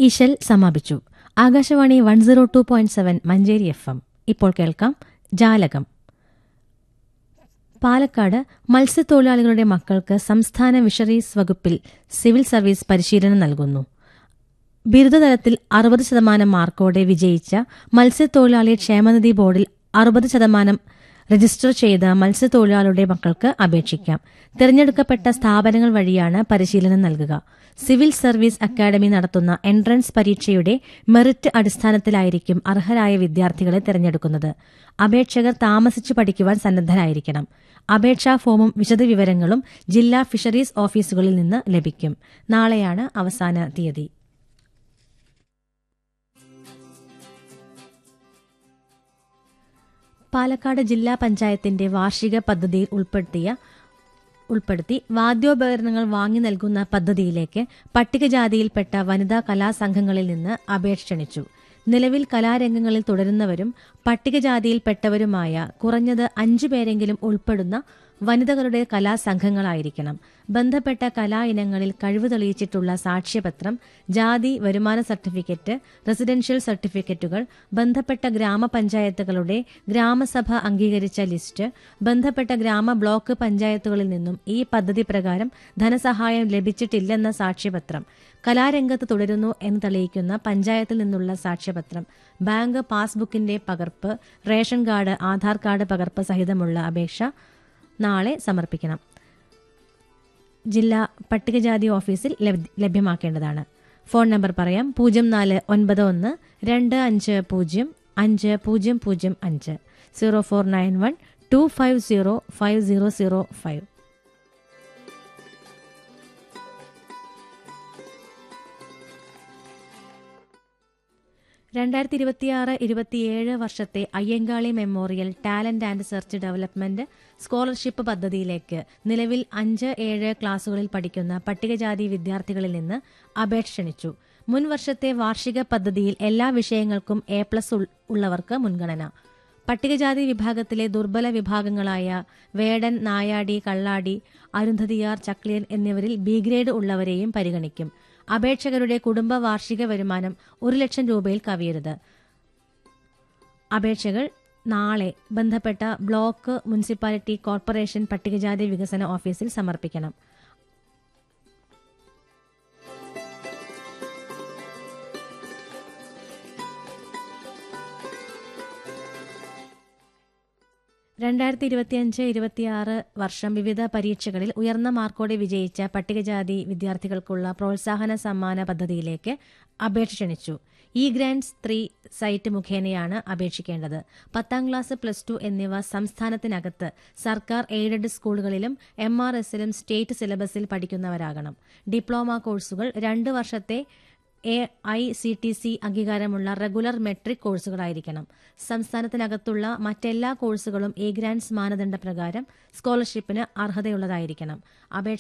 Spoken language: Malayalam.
ഇശൽ സമാപിച്ചു Akashvani one zero two point seven Manjeri F M ഇപ്പോൾ കേൾക്കാം ജാലകം പാലക്കാട് മത്സ്യത്തൊഴിലാളികളുടെ മക്കൾക്ക് സംസ്ഥാന ഫിഷറീസ് വകുപ്പിൽ സിവിൽ സർവീസ് പരിശീലനം നൽകുന്നു ബിരുദതലത്തിൽ അറുപത് ശതമാനം മാർക്കോടെ വിജയിച്ച മത്സ്യത്തൊഴിലാളി ക്ഷേമനിധി ബോർഡിൽ അറുപത് ശതമാനം രജിസ്റ്റർ ചെയ്ത മത്സ്യത്തൊഴിലാളികളുടെ മക്കൾക്ക് അപേക്ഷിക്കാം തിരഞ്ഞെടുക്കപ്പെട്ട സ്ഥാപനങ്ങൾ വഴിയാണ് പരിശീലനം നൽകുക സിവിൽ സർവീസ് അക്കാദമി നടത്തുന്ന എൻട്രൻസ് പരീക്ഷയുടെ മെറിറ്റ് അടിസ്ഥാനത്തിലായിരിക്കും അർഹരായ വിദ്യാർത്ഥികളെ തിരഞ്ഞെടുക്കുന്നത് അപേക്ഷകർ താമസിച്ചു പഠിക്കുവാൻ സന്നദ്ധരായിരിക്കണം അപേക്ഷാ ഫോമും വിശദവിവരങ്ങളും ജില്ലാ ഫിഷറീസ് ഓഫീസുകളിൽ നിന്ന് ലഭിക്കും നാളെയാണ് അവസാന തീയതി പാലക്കാട് ജില്ലാ പഞ്ചായത്തിന്റെ വാർഷിക പദ്ധതിയിൽ ഉൾപ്പെടുത്തിയ ഉൾപ്പെടുത്തി വാദ്യോപകരണങ്ങൾ വാങ്ങി നൽകുന്ന പദ്ധതിയിലേക്ക് പട്ടികജാതിയിൽപ്പെട്ട വനിതാ കലാസംഘങ്ങളിൽ നിന്ന് അപേക്ഷ ക്ഷണിച്ചു നിലവിൽ കലാരംഗങ്ങളിൽ തുടരുന്നവരും പട്ടികജാതിയിൽപ്പെട്ടവരുമായ കുറഞ്ഞത് അഞ്ചു പേരെങ്കിലും ഉൾപ്പെടുന്ന വനിതകളുടെ കലാസംഘങ്ങളായിരിക്കണം ബന്ധപ്പെട്ട കലാ ഇനങ്ങളിൽ കഴിവ് തെളിയിച്ചിട്ടുള്ള സാക്ഷ്യപത്രം ജാതി വരുമാന സർട്ടിഫിക്കറ്റ് റെസിഡൻഷ്യൽ സർട്ടിഫിക്കറ്റുകൾ ബന്ധപ്പെട്ട ഗ്രാമപഞ്ചായത്തുകളുടെ ഗ്രാമസഭ അംഗീകരിച്ച ലിസ്റ്റ് ബന്ധപ്പെട്ട ഗ്രാമ ബ്ലോക്ക് പഞ്ചായത്തുകളിൽ നിന്നും ഈ പദ്ധതി പ്രകാരം ധനസഹായം ലഭിച്ചിട്ടില്ലെന്ന സാക്ഷ്യപത്രം കലാരംഗത്ത് തുടരുന്നു എന്ന് തെളിയിക്കുന്ന പഞ്ചായത്തിൽ നിന്നുള്ള സാക്ഷ്യപത്രം ബാങ്ക് പാസ്ബുക്കിന്റെ പകർപ്പ് റേഷൻ കാർഡ് ആധാർ കാർഡ് പകർപ്പ് സഹിതമുള്ള അപേക്ഷ നാളെ സമർപ്പിക്കണം ജില്ലാ പട്ടികജാതി ഓഫീസിൽ ലഭ്യമാക്കേണ്ടതാണ് ഫോൺ നമ്പർ പറയാം പൂജ്യം നാല് ഒൻപത് ഒന്ന് രണ്ട് അഞ്ച് പൂജ്യം അഞ്ച് പൂജ്യം പൂജ്യം അഞ്ച് zero four nine one two five zero five zero zero five രണ്ടായിരത്തി ഇരുപത്തിയാറ് ഇരുപത്തിയേഴ് വർഷത്തെ Ayyankali memorial talent and search development scholarship പദ്ധതിയിലേക്ക് നിലവിൽ അഞ്ച് ഏഴ് ക്ലാസുകളിൽ പഠിക്കുന്ന പട്ടികജാതി വിദ്യാർത്ഥികളിൽ നിന്ന് അപേക്ഷ ക്ഷണിച്ചു മുൻ വർഷത്തെ വാർഷിക പദ്ധതിയിൽ എല്ലാ വിഷയങ്ങൾക്കും എ പ്ലസ് ഉള്ളവർക്ക് മുൻഗണന പട്ടികജാതി വിഭാഗത്തിലെ ദുർബല വിഭാഗങ്ങളായ വേടൻ നായാടി കള്ളാടി അരുന്ധതിയാർ ചക്ലിയൻ എന്നിവരിൽ ബി ഗ്രേഡ് ഉള്ളവരെയും പരിഗണിക്കും അപേക്ഷകരുടെ കുടുംബ വാർഷിക വരുമാനം ഒരു ലക്ഷം രൂപയിൽ കവിയരുത് അപേക്ഷകൾ നാളെ ബന്ധപ്പെട്ട ബ്ലോക്ക് മുനിസിപ്പാലിറ്റി കോർപ്പറേഷൻ പട്ടികജാതി വികസന ഓഫീസിൽ സമർപ്പിക്കണം രണ്ടായിരത്തി ഇരുപത്തിയഞ്ച് ഇരുപത്തിയാറ് വർഷം വിവിധ പരീക്ഷകളിൽ ഉയർന്ന മാർക്കോടെ വിജയിച്ച പട്ടികജാതി വിദ്യാർത്ഥികൾക്കുള്ള പ്രോത്സാഹന സമ്മാന പദ്ധതിയിലേക്ക് അപേക്ഷ ക്ഷണിച്ചു ഇ ഗ്രാൻഡ്സ് ത്രീ സൈറ്റ് മുഖേനയാണ് അപേക്ഷിക്കേണ്ടത് പത്താം ക്ലാസ് പ്ലസ് ടു എന്നിവ സംസ്ഥാനത്തിനകത്ത് സർക്കാർ എയ്ഡഡ് സ്കൂളുകളിലും എം ആർ എസിലും സ്റ്റേറ്റ് സിലബസിൽ പഠിക്കുന്നവരാകണം ഡിപ്ലോമ കോഴ്സുകൾ രണ്ട് വർഷത്തെ A I C T C അംഗീകാരമുള്ള റെഗുലർ മെട്രിക് കോഴ്സുകളായിരിക്കണം സംസ്ഥാനത്തിനകത്തുള്ള മറ്റെല്ലാ കോഴ്സുകളും എ ഗ്രാൻഡ്സ് മാനദണ്ഡപ്രകാരം സ്കോളർഷിപ്പിന് അർഹതയുള്ളതായിരിക്കണം അപേക്ഷ